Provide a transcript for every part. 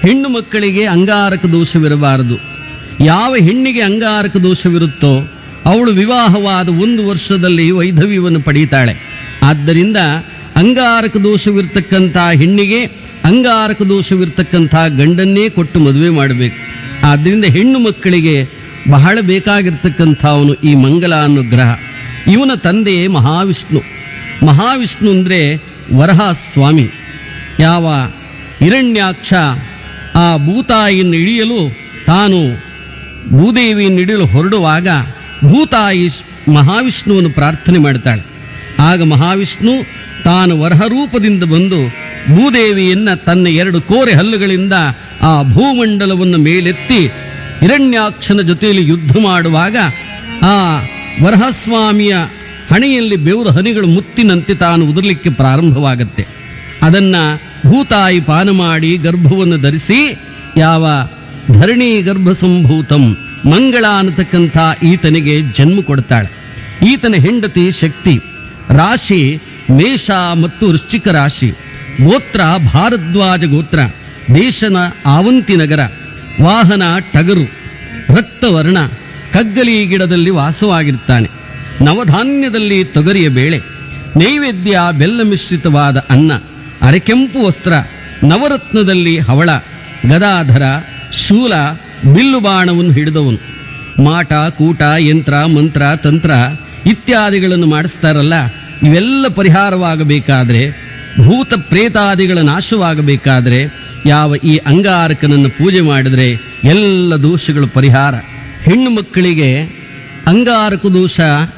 ಹೆಣ್ಣು ಮಕ್ಕಳಿಗೆ ಅಂಗಾರಕ ದೋಷವಿರಬಾರದು ಯಾವ ಹೆಣ್ಣಿಗೆ ಅಂಗಾರಕ ದೋಷವಿರುತ್ತೋ ಅವಳು ವಿವಾಹವಾದ ಒಂದು ವರ್ಷದಲ್ಲಿ ವೈಧವ್ಯವನ್ನು ಪಡೀತಾಳೆ ಆದ್ದರಿಂದ ಅಂಗಾರಕ ದೋಷವಿರ್ತಕ್ಕಂಥ ಹೆಣ್ಣಿಗೆ ಅಂಗಾರಕ ದೋಷವಿರ್ತಕ್ಕಂಥ ಗಂಡನ್ನೇ ಕೊಟ್ಟು ಮದುವೆ ಮಾಡಬೇಕು ಆದ್ದರಿಂದ ಹೆಣ್ಣು ಮಕ್ಕಳಿಗೆ ಬಹಳ ಬೇಕಾಗಿರ್ತಕ್ಕಂಥವನು ಈ ಮಂಗಲ ಅನ್ನೋ ಗ್ರಹ ಇವನ ತಂದೆ ಮಹಾವಿಷ್ಣು ಮಹಾವಿಷ್ಣು ಅಂದರೆ ವರಹ ಸ್ವಾಮಿ ಯಾವ ಹಿರಣ್ಯಾಕ್ಷ ಆ ಭೂತಾಯಿಯನ್ನು ಇಳಿಯಲು ತಾನು ಭೂದೇವಿಯನ್ನು ಹಿಡಿಯಲು ಹೊರಡುವಾಗ ಭೂತಾಯಿ ಸ್- ಮಹಾವಿಷ್ಣುವನ್ನು ಪ್ರಾರ್ಥನೆ ಮಾಡ್ತಾಳೆ ಆಗ ಮಹಾವಿಷ್ಣು ತಾನು ವರಹ ರೂಪದಿಂದ ಬಂದು ಭೂದೇವಿಯನ್ನ ತನ್ನ ಎರಡು ಕೋರೆ ಹಲ್ಲುಗಳಿಂದ ಆ ಭೂಮಂಡಲವನ್ನು ಮೇಲೆತ್ತಿ ಹಿರಣ್ಯಾಕ್ಷನ ಜೊತೆಯಲ್ಲಿ ಯುದ್ಧ ಮಾಡುವಾಗ ಆ ವರಹಸ್ವಾಮಿಯ ಹಣೆಯಲ್ಲಿ ಬೆವರು ಹನಿಗಳು ಮುತ್ತಿನಂತೆ ತಾನು ಉದರಲಿಕ್ಕೆ ಪ್ರಾರಂಭವಾಗತ್ತೆ ಅದನ್ನ ಭೂತಾಯಿ ಪಾನ ಮಾಡಿ ಗರ್ಭವನ್ನು ಧರಿಸಿ ಯಾವ ಧರಣಿ ಗರ್ಭ ಸಂಭೂತಂ ಮಂಗಳ ಅನ್ನತಕ್ಕಂಥ ಈತನಿಗೆ ಜನ್ಮ ಕೊಡ್ತಾಳೆ ಈತನ ಹೆಂಡತಿ ಶಕ್ತಿ ರಾಶಿ ಮೇಷ ಮತ್ತು ವೃಶ್ಚಿಕ ರಾಶಿ ಗೋತ್ರ ಭಾರದ್ವಾಜ ಗೋತ್ರ ದೇಶನ ಆವಂತಿ ನಗರ ವಾಹನ ಟಗರು ರಕ್ತವರ್ಣ ಕಗ್ಗಲಿ ಗಿಡದಲ್ಲಿ ವಾಸವಾಗಿರ್ತಾನೆ ನವಧಾನ್ಯದಲ್ಲಿ ತೊಗರಿಯ ಬೇಳೆ ನೈವೇದ್ಯ ಬೆಲ್ಲ ಮಿಶ್ರಿತವಾದ ಅನ್ನ ಅರೆಕೆಂಪು ವಸ್ತ್ರ ನವರತ್ನದಲ್ಲಿ ಹವಳ ಗದಾಧರ ಶೂಲ ಬಿಲ್ಲು ಬಾಣವನ್ನು ಹಿಡಿದವನು ಮಾಟ ಕೂಟ ಯಂತ್ರ ಮಂತ್ರ ತಂತ್ರ ಇತ್ಯಾದಿಗಳನ್ನು ಮಾಡಿಸ್ತಾರಲ್ಲ ಇವೆಲ್ಲ ಪರಿಹಾರವಾಗಬೇಕಾದ್ರೆ ಭೂತ ಪ್ರೇತಾದಿಗಳ ನಾಶವಾಗಬೇಕಾದ್ರೆ ಯಾವ ಈ ಅಂಗಾರಕನನ್ನು ಪೂಜೆ ಮಾಡಿದರೆ ಎಲ್ಲ ದೋಷಗಳು ಪರಿಹಾರ ಹೆಣ್ಣು ಮಕ್ಕಳಿಗೆ ಅಂಗಾರಕ ದೋಷ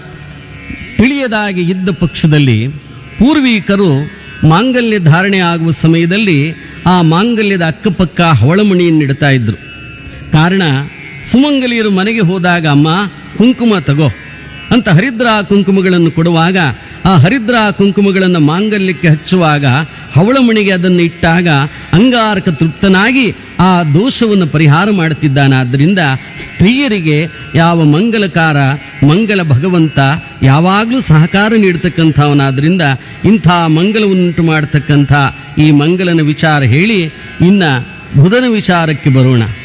ತಿಳಿಯದಾಗಿ ಇದ್ದ ಪಕ್ಷದಲ್ಲಿ ಪೂರ್ವಿಕರು ಮಾಂಗಲ್ಯ ಧಾರಣೆ ಆಗುವ ಸಮಯದಲ್ಲಿ ಆ ಮಾಂಗಲ್ಯದ ಅಕ್ಕಪಕ್ಕ ಹವಳಮಣಿಯನ್ನಿಡ್ತಾ ಇದ್ರು ಕಾರಣ ಸುಮಂಗಲಿಯರು ಮನೆಗೆ ಹೋದಾಗ ಅಮ್ಮ ಕುಂಕುಮ ತಗೋ ಅಂತ ಹರಿದ್ರಾ ಕುಂಕುಮಗಳನ್ನು ಕೊಡುವಾಗ ಆ ಹರಿದ್ರಾ ಕುಂಕುಮಗಳನ್ನು ಮಾಂಗಲ್ಯಕ್ಕೆ ಹಚ್ಚುವಾಗ ಹವಳಮಣಿಗೆ ಅದನ್ನು ಇಟ್ಟಾಗ ಅಂಗಾರಕ ತೃಪ್ತನಾಗಿ ಆ ದೋಷವನ್ನು ಪರಿಹಾರ ಮಾಡುತ್ತಿದ್ದಾನಾದ್ದರಿಂದ ಸ್ತ್ರೀಯರಿಗೆ ಯಾವ ಮಂಗಲಕಾರ ಮಂಗಲ ಭಗವಂತ ಯಾವಾಗಲೂ ಸಹಕಾರ ನೀಡ್ತಕ್ಕಂಥವನಾದ್ರಿಂದ ಇಂಥ ಮಂಗಲವನ್ನುಂಟು ಮಾಡತಕ್ಕಂಥ ಈ ಮಂಗಲನ ವಿಚಾರ ಹೇಳಿ ಇನ್ನು ಬುಧನ ವಿಚಾರಕ್ಕೆ ಬರೋಣ